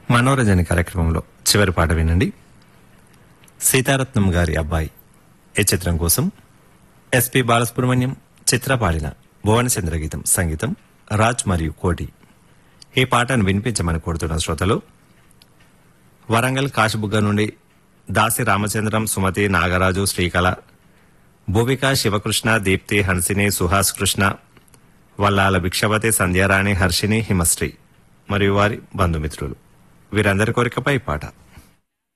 మనోరంజన కార్యక్రమంలో చివరి పాట వినండి సీతారత్నం గారి అబ్బాయి ఈ చిత్రం కోసం ఎస్పి బాలసుబ్రహ్మణ్యం చిత్ర పాడిన భువనచంద్ర గీతం సంగీతం రాజ్ మరియు కోటి ఈ పాటను వినిపించమని కోరుతున్న శ్రోతలు వరంగల్ కాశబుగ్గ నుండి దాసి రామచంద్రం సుమతి నాగరాజు శ్రీకళ భూవిక శివకృష్ణ దీప్తి హన్సిని సుహాస్ కృష్ణ వల్లాల భిక్షవతి సంధ్యారాణి హర్షిని హిమశ్రీ మరియు వారి బంధుమిత్రులు వీరందరి కోరికపై ఈ పాట